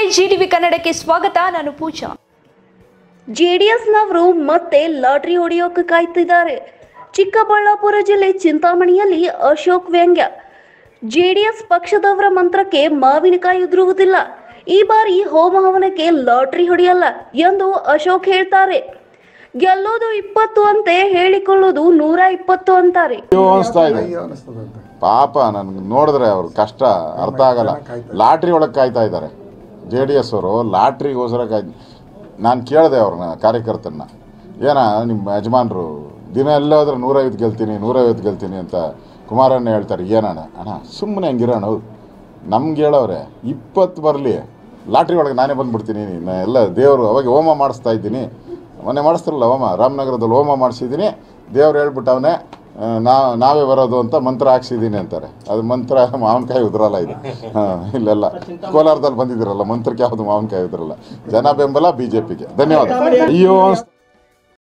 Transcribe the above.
ಜಿಟಿವಿ ಕನ್ನಡಕ್ಕೆ ಸ್ವಾಗತ ನಾನು ಪೂಜಾ ಜೆಡಿಎಸ್ನವರು ಮತ್ತೆ ಲಾಟರಿ ಹೊಡೆಯೋಕೆ ಕಾಯ್ತಿದ್ದಾರೆ ಚಿಕ್ಕಬಳ್ಳಾಪುರ ಜಿಲ್ಲೆ ಚಿಂತಾಮಣಿಯಲ್ಲಿ ಅಶೋಕ್ ವ್ಯಂಗ್ಯ ಜೆಡಿಎಸ್ ಪಕ್ಷದವರ ಮಂತ್ರಕ್ಕೆ ಮಾವಿನಕಾಯಿ ಉದುರುವುದಿಲ್ಲ ಈ ಬಾರಿ ಹೋಮ ಹವನಕ್ಕೆ ಲಾಟರಿ ಹೊಡೆಯಲ್ಲ ಎಂದು ಅಶೋಕ್ ಹೇಳ್ತಾರೆ ಗೆಲ್ಲೋದು ಇಪ್ಪತ್ತು ಅಂತೆ ಹೇಳಿಕೊಳ್ಳೋದು ನೂರ ಇಪ್ಪತ್ತು ಅಂತಾರೆ ಅಯ್ಯೋ ಅನಿಸ್ತಾ ಇದೆ ಪಾಪ ನನ್ಗೆ ನೋಡಿದ್ರೆ ಅವ್ರ ಕಷ್ಟ ಅರ್ಥ ಆಗಲ್ಲ ಲಾಟ್ರಿ ಒಳಗೆ ಕಾಯ್ತಾ ಇದ್ದಾರೆ ಜೆ ಡಿ ಎಸ್ ಅವರು ಲಾಟ್ರಿಗೋಸ್ಕರ ಕಾಯ್ ನಾನು ಕೇಳಿದೆ ಅವ್ರನ್ನ ಕಾರ್ಯಕರ್ತರನ್ನ ಏನ ನಿಮ್ಮ ಯಜಮಾನ್ರು ದಿನ ಎಲ್ಲಾದ್ರೂ ನೂರೈವತ್ತು ಗೆಲ್ತೀನಿ ನೂರೈವತ್ತು ಗೆಲ್ತೀನಿ ಅಂತ ಕುಮಾರಣ್ಣ ಹೇಳ್ತಾರೆ ಏನಣ್ಣ ಅಣ್ಣ ಸುಮ್ಮನೆ ಹಂಗಿರೋಣ ಹೌದು ನಮ್ಗೆ ಹೇಳವ್ರೆ ಇಪ್ಪತ್ತು ಬರಲಿ ಲಾಟ್ರಿ ಒಳಗೆ ನಾನೇ ಬಂದ್ಬಿಡ್ತೀನಿ ನಾ ಎಲ್ಲ ದೇವರು ಅವಾಗ ಹೋಮ ಮಾಡಿಸ್ತಾ ಇದ್ದೀನಿ ಮೊನ್ನೆ ಮಾಡಿಸ್ತಾರಲ್ಲ ಹೋಮ ರಾಮನಗರದಲ್ಲಿ ಹೋಮ ಮಾಡಿಸಿದ್ದೀನಿ ದೇವ್ರು ಹೇಳ್ಬಿಟ್ಟವನೇ ನಾ ನಾವೇ ಬರೋದು ಅಂತ ಮಂತ್ರ ಹಾಕ್ಸಿದ್ದೀನಿ ಅಂತಾರೆ ಅದು ಮಂತ್ರ ಮಾವಿನಕಾಯಿ ಉದುರಲ್ಲ ಇದು ಹಾಂ ಇಲ್ಲೆಲ್ಲ ಕೋಲಾರದಲ್ಲಿ ಬಂದಿದ್ದೀರಲ್ಲ ಮಂತ್ರಕ್ಕೆ ಯಾವುದು ಮಾವಿನಕಾಯಿ ಉದುರಲ್ಲ ಜನ ಬೆಂಬಲ ಬಿ ಜೆ ಪಿಗೆ ಧನ್ಯವಾದ ಅಯ್ಯೋ ಅನ್ಸ್-